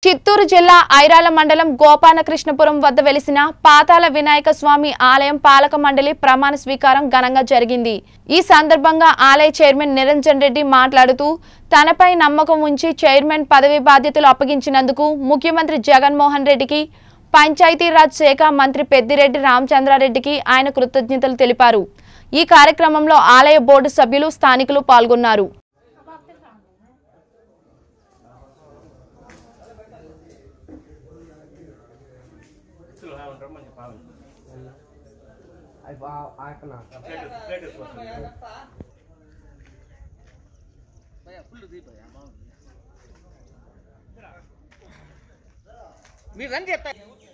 చిత్తూరు జిల్లా ఐరాల మండలం గోపాలకృష్ణపురం వద్ద వెలిసిన పాతాల వినాయక స్వామి ఆలయం పాలక మండలి ప్రమాణ స్వీకారం ఘనంగా జరిగింది ఈ సందర్భంగా ఆలయ చైర్మన్ నిరంజన్ రెడ్డి మాట్లాడుతూ తనపై నమ్మకం ఉంచి చైర్మన్ పదవి బాధ్యతలు అప్పగించినందుకు ముఖ్యమంత్రి జగన్మోహన్ రెడ్డికి పంచాయతీరాజ్ శాఖ మంత్రి పెద్దిరెడ్డి రామచంద్రారెడ్డికి ఆయన కృతజ్ఞతలు తెలిపారు ఈ కార్యక్రమంలో ఆలయ బోర్డు సభ్యులు స్థానికులు పాల్గొన్నారు మీరు రండి చెప్తా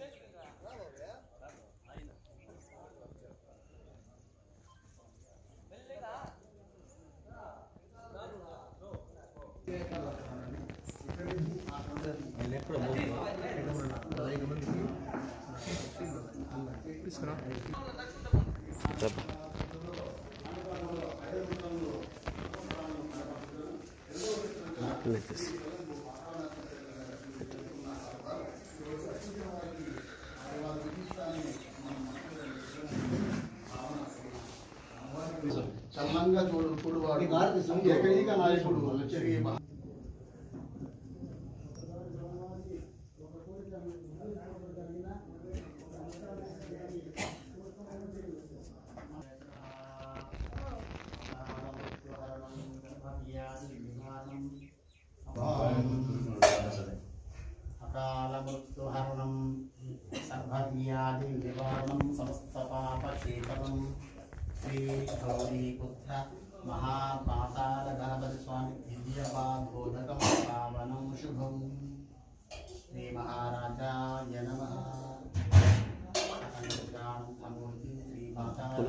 చల్లంగా చూడు చూడువాడు ఏకైక నాయకుడు శ్రీ మహా- అకాలమృత్యుహరణం సర్వవ్యాధి నివారణం సమస్త పాపక్షేపణం శ్రీ గౌరీపుత్ర మహాపాతాల గణపతి స్వామి దివ్యపాదోదకం పావనం శుభం శ్రీ మహారాజాయ నమ శ్రీ మాతాస్తు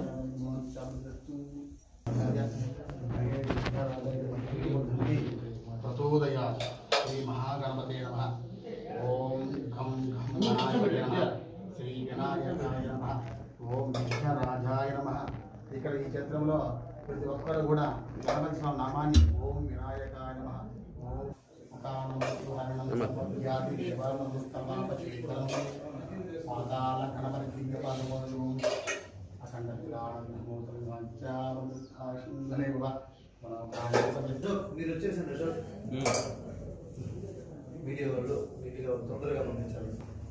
ప్రచోదయా శ్రీ మహాగణపతే నమ ఓం ఘం ఘం గణాయ నమ శ్రీ వినాయకాయ నమ ఓం విఘ్నరాజాయ నమ ఇక్కడ ఈ చిత్రంలో ప్రతి ఒక్కరు కూడా గణపతి స్వామి నామాన్ని ఓం వినాయకాయ నమ ఓం ముఖానందం సర్వవ్యాధి నివారణం స్తమాపచేతనం పాతాల గణపతి దివ్యపాదమోదము అఖండ పురాణం వంచావకాశంగలేవ మీరు వచ్చేసండి సార్ మీడియా వాళ్ళు మీడియా వాళ్ళు తొందరగా పంపించాలి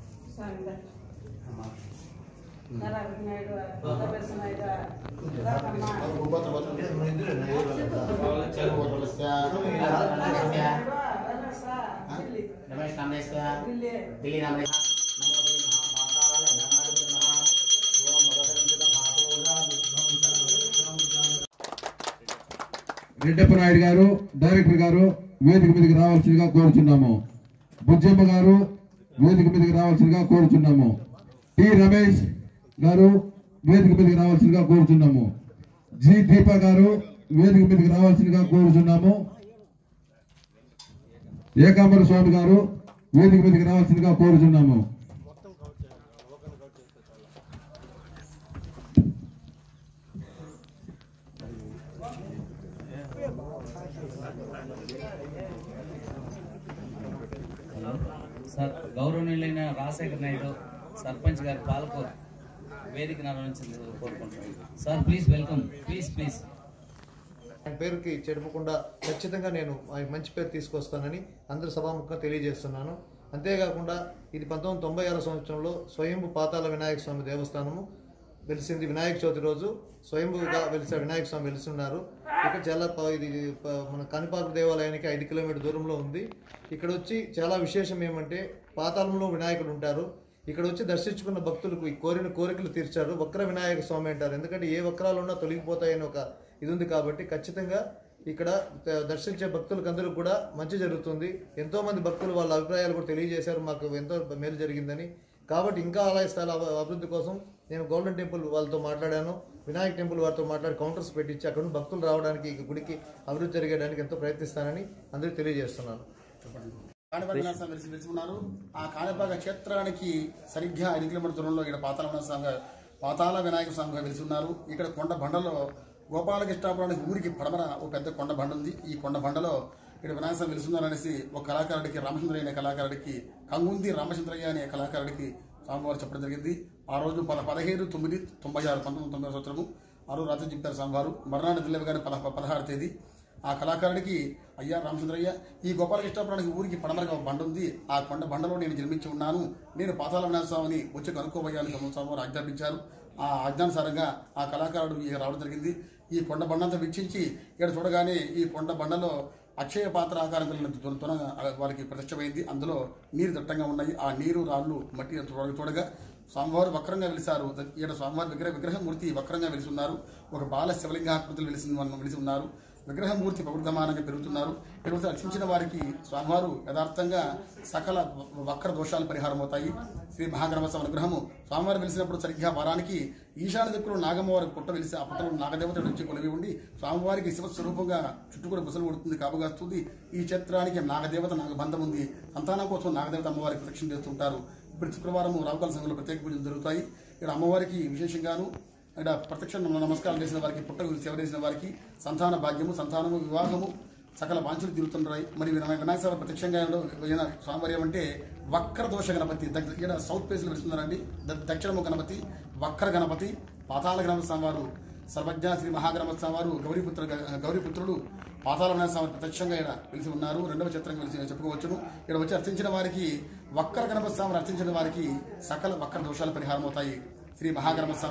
రమేష్ కామేశ్ ఢిల్లీ రమేష్ నమో శ్రీ మహాపాతాల గణాధిపతి నమః ఓం భగవంతుడ భాగోగా విధ్వంసం రెడ్డప్ప నాయుడు గారు డైరెక్టర్ గారు వేదిక మీదకి రావాల్సిందిగా కోరుచున్నాము బుజ్జమ్మ గారు వేదిక మీదకి రావాల్సిందిగా కోరుచున్నాము టి రమేష్ గారు వేదిక మీదకి రావాల్సిందిగా కోరుచున్నాము జి దీప గారు వేదిక మీదకి రావాల్సిందిగా కోరుచున్నాము ఏకాంబర స్వామి గారు వేదిక మీదకి రావాల్సిందిగా కోరుచున్నాము సార్ గౌరవనీయులైన రాజశేఖర నాయుడు సర్పంచ్ గారి పాలకూరు వేదిక నిర్వహించింది కోరుకుంటున్నాను sir please welcome please please ఆయన పేరుకి చెడపకుండా ఖచ్చితంగా నేను ఆ మంచి పేరు తీసుకొస్తానని అందరు సభాముఖంగా తెలియజేస్తున్నాను అంతేకాకుండా ఇది పంతొమ్మిది తొంభై ఆరో సంవత్సరంలో స్వయంభు పాతాల వినాయక స్వామి దేవస్థానము వెలిసింది వినాయక చవితి రోజు స్వయంభుగా వెలిసిన వినాయక స్వామి వెలిసిన్నారు ఇక్కడ చాలా ప- ఇది ప- మన కాణిపాక దేవాలయానికి ఐదు కిలోమీటర్ దూరంలో ఉంది ఇక్కడ వచ్చి చాలా విశేషం ఏమంటే పాతాళంలో వినాయకుడు ఉంటారు ఇక్కడ వచ్చి దర్శించుకున్న భక్తులకు ఈ కోరిన కోరికలు తీర్చారు వక్ర వినాయక స్వామి అంటారు ఎందుకంటే ఏ వక్రాలు ఉన్నా తొలగిపోతాయని ఒక ఇది ఉంది కాబట్టి ఖచ్చితంగా ఇక్కడ ద- దర్శించే భక్తులకు అందరూ కూడా మంచి జరుగుతుంది ఎంతో మంది భక్తులు వాళ్ళ అభిప్రాయాలు కూడా తెలియజేశారు మాకు ఎంతో మేలు జరిగిందని కాబట్టి ఇంకా ఆలయ స్థల అభి- అభివృద్ధి కోసం నేను గోల్డెన్ టెంపుల్ వాళ్ళతో మాట్లాడాను వినాయక్ టెంపుల్ వారితో మాట్లాడి కౌంటర్స్ పెట్టించి అక్కడ నుండి భక్తులు రావడానికి ఈ గుడికి అభివృద్ధి జరిగేయడానికి ఎంతో ప్రయత్నిస్తానని అందరికీ తెలియజేస్తున్నాను కాణిపాక వినాయక స్వామి వెలిసి వెలిసి ఉన్నారు ఆ కాణిపాక క్షేత్రానికి సరిగ్గా ఐదు కిలోమీటర్ దూరంలో ఇక్కడ పాతాల వినాయక స్వామి గారు- పాతాల వినాయక స్వామిగా వెలిసి ఉన్నారు ఇక్కడ కొండ బండలో గోపాలకృష్ణాపురానికి ఊరికి పడమర ఒక పెద్ద కొండ బండ ఉంది ఈ కొండ బండలో ఇక్కడ వినాయక స్వామి వెలుస్తున్నారనేసి ఒక కళాకారుడికి రామచంద్ర అనే కళాకారుడికి కంగుంది రామచంద్రయ్య అనే కళాకారుడికి స్వామివారు చెప్పడం జరిగింది ఆ రోజు పద పదిహేడు తొమ్మిది తొంభై ఆరు పంతొమ్మిది తొంభై ఆరు సంవత్సరము ఆ రోజు రాత్రి చెప్పారు స్వామివారు మర్నాడు దిల్లవి గారి పద పదహారు తేదీ ఆ కళాకారుడికి అయ్యా రామచంద్రయ్య ఈ గోపాలకృష్ణాపురానికి ఊరికి పడమరగా ఒక బండ ఉంది ఆ కొండ బండలో నేను జన్మించి ఉన్నాను నేను పాతాల వినాయక స్వామిని వచ్చి కనుక్కోబోయాలని స్వామివారు ఆజ్ఞాపించారు ఆ ఆజ్ఞానుసారంగా ఆ కళాకారుడు ఇక రావడం జరిగింది ఈ కొండ బండంతా వీక్షించి ఇక్కడ చూడగానే ఈ కొండ బండలో అక్షయ పాత్ర ఆకారం కలిగిన తున తున వారికి ప్రత్యక్షమైంది అందులో నీరు దట్టంగా ఉన్నాయి ఆ నీరు రాళ్ళు మట్టి చూడ- చూడగా స్వామివారు వక్రంగా వెలిసారు ఈడ స్వామివారి విగ్రహ విగ్రహమూర్తి వక్రంగా వెలిసి ఉన్నారు ఒక బాల శివలింగాకృతులు వెలిసి వెలిసి ఉన్నారు విగ్రహమూర్తి ప్రవృద్ధమానంగా పెరుగుతున్నారు పెరుగుతూ రక్షించిన వారికి స్వామివారు యథార్థంగా సకల వక్ర దోషాలు పరిహారం అవుతాయి శ్రీ మహాగణపతి అనుగ్రహము స్వామివారు వెలిసినప్పుడు సరిగ్గా వారానికి ఈశాన్య దిక్కులో నాగమ్మవారి పుట్ట వెలిసి ఆ పుట్టలో నాగదేవత నుంచి కొలివి ఉండి స్వామివారికి శివస్వరూపంగా చుట్టుకొని ముసలు కొడుతుంది కాపుగాస్తుంది ఈ క్షేత్రానికి నాగదేవత నాగబంధం ఉంది సంతానం కోసం నాగదేవత అమ్మవారికి ప్రదక్షిణ చేస్తుంటారు ఇప్పుడు శుక్రవారం రావుకాల సమయంలో ప్రత్యేక పూజలు జరుగుతాయి ఇక్కడ అమ్మవారికి విశేషంగాను ఇక్కడ ప్రత్యక్ష నమస్కారం చేసిన వారికి పుట్టకు సేవ చేసిన వారికి సంతాన భాగ్యము సంతానము వివాహము సకల వాంఛలు తిరుగుతుంటాయి మరి వినాయక వినాయక స్వామి ప్రత్యక్షంగా ఈయన స్వామివారి అంటే వక్ర దోష గణపతి దగ్గ- ఈయన సౌత్ ఫేస్ లో వెళ్తున్నారండి ద- దక్షిణము గణపతి వక్ర గణపతి పాతాళ గణపతి స్వామివారు సర్వజ్ఞ శ్రీ మహాగణపతి స్వామివారు గౌరీపుత్ర గౌరీపుత్రుడు పాతాళ వినాయక స్వామి ప్రత్యక్షంగా ఇక్కడ వెలిసి ఉన్నారు రెండవ చిత్రం వెలిసి చెప్పుకోవచ్చును ఇక్కడ వచ్చి అర్చించిన వారికి వక్ర గణపతి స్వామిని అర్చించిన వారికి సకల వక్ర దోషాలు పరిహారం అవుతాయి శ్రీ మహాగణపతి స్వామి